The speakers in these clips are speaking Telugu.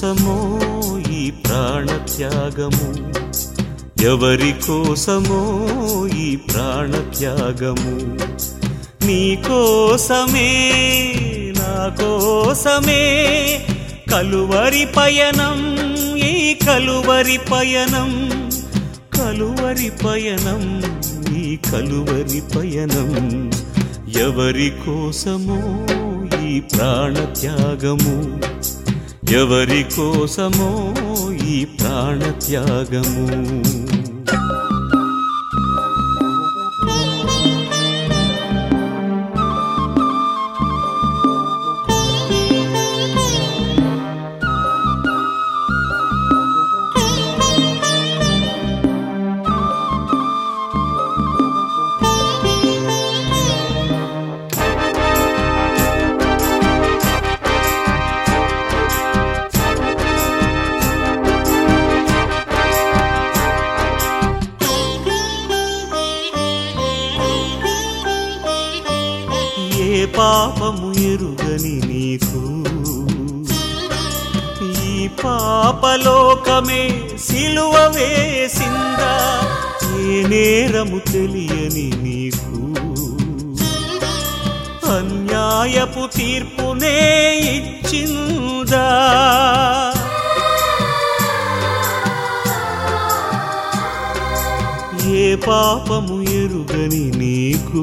కోసమో ఈ ప్రాణత్యాగము ఎవరి కోసమో ఈ ప్రాణత్యాగము నీ కోసమే నా కోసమే కలువరి పయనం ఈ కలువరి పయనం కలువరి పయనం ఈ కలువరి పయనం ఎవరి కోసమో ఈ ప్రాణత్యాగము ఎవరి కోసమో ఈ ప్రాణత్యాగము ఏ పాపము ఎరుగని నీకు ఈ పాపలోకమే సిలువ వేసిందా ఏ నేరము తెలియని నీకు అన్యాయపు తీర్పునే ఇచ్చిందా ఏ పాపము ఎరుగని నీకు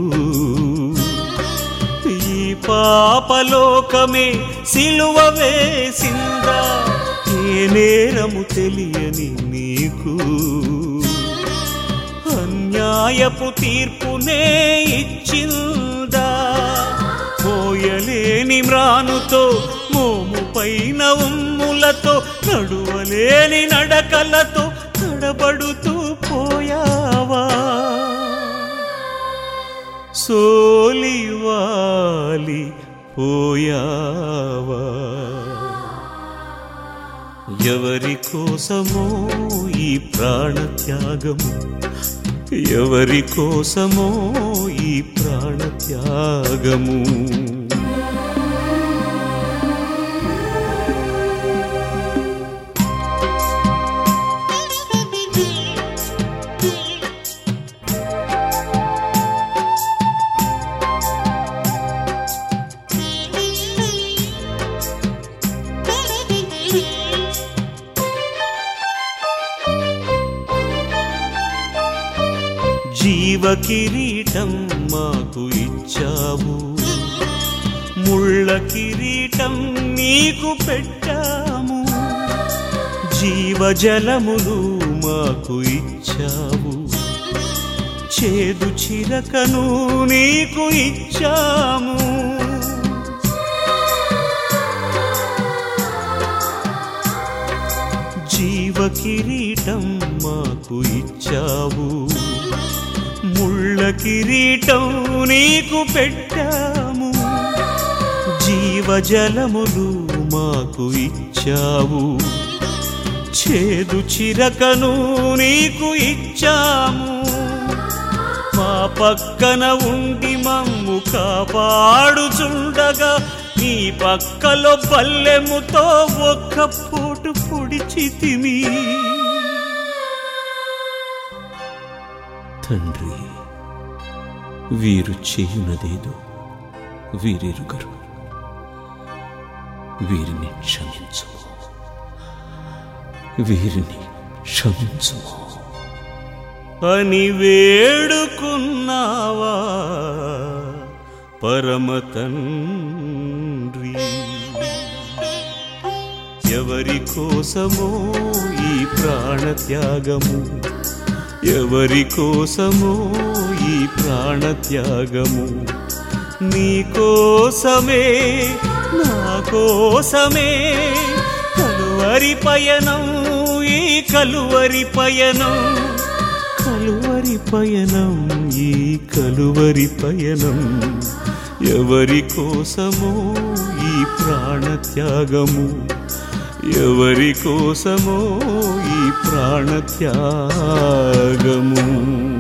ఈ పాపలోకమే సిలువ వేసిందా ఏ నేరము తెలియని నీకు అన్యాయపు తీర్పునే ఇచ్చిందా మోయలేని మ్రానుతో మోము పైన ఉమ్ములతో నడువలేని నడకలతో తడబడుతూ పోయావా సోలివాలి పోయావా ఎవరి కోసమో ఈ ప్రాణత్యాగము ఎవరి కోసమో ఈ ప్రాణత్యాగము జీవ కిరీటం మాకు ఇచ్చావు ముళ్ళ కిరీటం నీకు పెట్టాము జీవజలములు మాకు ఇచ్చావు చేదు చిరకను నీకు ఇచ్చాము జీవ కిరీటం మాకు ఇచ్చావు ముళ్ళ కిరీటం నీకు పెట్టాము జీవజలములు మాకు ఇచ్చావు చేదు చిరకను నీకు ఇచ్చాము మా పక్కన ఉండి మమ్ము కాపాడుచుండగా నీ పక్కలో పల్లెముతో ఒక్క పోటు పొడిచితిమి తండ్రి వీరు చేయునదేదో వీరెరుగరు వీరిని క్షమించుము వీరిని క్షమించుము అని వేడుకున్నావా పరమ తండ్రి ఎవరి కోసమో ఈ ప్రాణత్యాగము ఎవరి కోసమో ఈ ప్రాణత్యాగము నీ కోసమే నా కోసమే కలువరి పయనం ఈ కలువరి పయనం కలువరి పయనం ఈ కలువరి పయనం ఎవరి కోసమో ఈ ప్రాణత్యాగము ఎవరి కోసమో ఈ ప్రాణత్యాగము